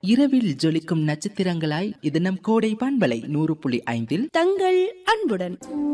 இரவில் ஜொலிக்கும் நட்சத்திரங்களாய் இது நம் கோடை பண்பலை நூறு புள்ளி ஐந்தில் தங்கள் அன்புடன்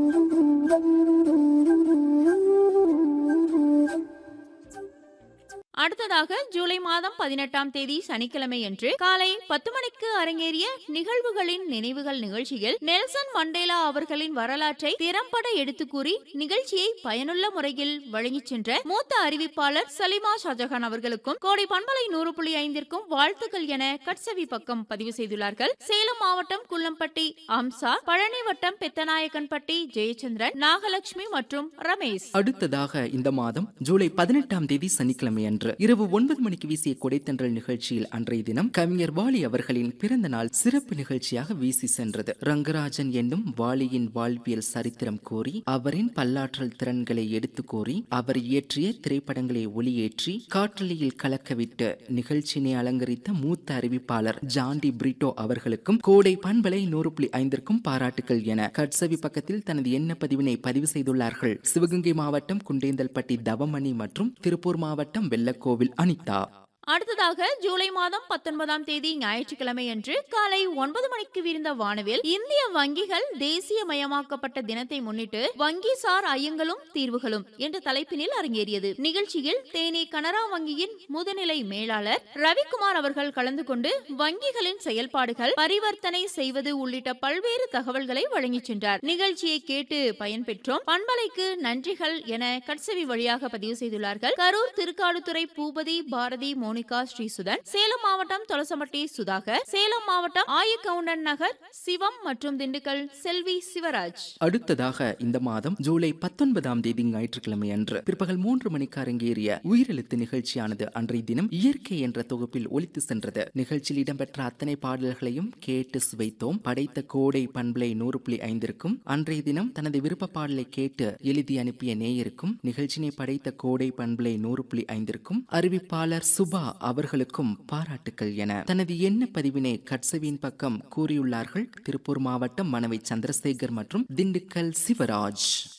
அடுத்ததாக ஜூலை மாதம் பதினெட்டாம் தேதி சனிக்கிழமை அன்று காலை பத்து மணிக்கு அரங்கேறிய நிகழ்வுகளின் நினைவுகள் நிகழ்ச்சியில் நெல்சன் மண்டேலா அவர்களின் வரலாற்றை திறம்பட எடுத்துக் கூறி நிகழ்ச்சியை பயனுள்ள முறையில் வழங்கிச் சென்ற மூத்த அறிவிப்பாளர் சலிமா ஷாஜஹான் அவர்களுக்கும் கோடை பண்பலை நூறு புள்ளி ஐந்திற்கும் வாழ்த்துக்கள் என கட்சவி பக்கம் பதிவு செய்துள்ளார்கள் சேலம் மாவட்டம் குள்ளம்பட்டி அம்சா பழனி வட்டம் பெத்தநாயக்கன்பட்டி ஜெயச்சந்திரன் நாகலட்சுமி மற்றும் ரமேஷ் அடுத்ததாக இந்த மாதம் ஜூலை பதினெட்டாம் தேதி சனிக்கிழமை அன்று இரவு ஒன்பது மணிக்கு வீசிய கொடைத்தன்றல் நிகழ்ச்சியில் அன்றைய தினம் கவிஞர் வாலி அவர்களின் பிறந்த நாள் சிறப்பு நிகழ்ச்சியாக வீசி சென்றது ரங்கராஜன் என்னும் வாலியின் வாழ்வியல் சரித்திரம் கூறி அவரின் பல்லாற்றல் திறன்களை எடுத்து கூறி அவர் இயற்றிய திரைப்படங்களை ஒளியேற்றி காற்றலையில் கலக்கவிட்டு நிகழ்ச்சியினை அலங்கரித்த மூத்த அறிவிப்பாளர் ஜாண்டி பிரிட்டோ அவர்களுக்கும் கோடை பண்பலை நூறு புள்ளி ஐந்திற்கும் பாராட்டுகள் என கட்சவி பக்கத்தில் தனது எண்ண பதிவினை பதிவு செய்துள்ளார்கள் சிவகங்கை மாவட்டம் குண்டேந்தல்பட்டி தவமணி மற்றும் திருப்பூர் மாவட்டம் வெள்ளக்கோவில் அனிதா அடுத்ததாக ஜூலை மாதம் பத்தொன்பதாம் தேதி ஞாயிற்றுக்கிழமை அன்று காலை ஒன்பது மணிக்கு விரிந்த வானவில் இந்திய வங்கிகள் தேசியமயமாக்கப்பட்ட தினத்தை முன்னிட்டு வங்கி சார் ஐயங்களும் தீர்வுகளும் என்ற தலைப்பினில் அரங்கேறியது நிகழ்ச்சியில் தேனி கனரா வங்கியின் முதுநிலை மேலாளர் ரவிக்குமார் அவர்கள் கலந்து கொண்டு வங்கிகளின் செயல்பாடுகள் பரிவர்த்தனை செய்வது உள்ளிட்ட பல்வேறு தகவல்களை வழங்கிச் சென்றார் நிகழ்ச்சியை கேட்டு பயன்பெற்றோம் பண்பலைக்கு நன்றிகள் என கட்சவி வழியாக பதிவு செய்துள்ளார்கள் கரூர் திருக்காடுதுறை பூபதி பாரதி மோனிகா ஸ்ரீசுதன் சேலம் மாவட்டம் தொலசமட்டி சுதாகர் சேலம் மாவட்டம் ஆயக்கவுண்டன் நகர் சிவம் மற்றும் திண்டுக்கல் செல்வி சிவராஜ் அடுத்ததாக இந்த மாதம் ஜூலை பத்தொன்பதாம் தேதி ஞாயிற்றுக்கிழமை அன்று பிற்பகல் மூன்று மணிக்கு அரங்கேறிய உயிரெழுத்து நிகழ்ச்சியானது அன்றைய தினம் இயற்கை என்ற தொகுப்பில் ஒலித்து சென்றது நிகழ்ச்சியில் இடம்பெற்ற அத்தனை பாடல்களையும் கேட்டு சுவைத்தோம் படைத்த கோடை பண்பலை நூறு புள்ளி ஐந்திற்கும் அன்றைய தினம் தனது விருப்ப பாடலை கேட்டு எழுதி அனுப்பிய நேயருக்கும் நிகழ்ச்சியினை படைத்த கோடை பண்பலை நூறு புள்ளி ஐந்திற்கும் அறிவிப்பாளர் சுபா அவர்களுக்கும் பாராட்டுக்கள் என தனது எண்ண பதிவினை கட்சவியின் பக்கம் கூறியுள்ளார்கள் திருப்பூர் மாவட்டம் மனவை சந்திரசேகர் மற்றும் திண்டுக்கல் சிவராஜ்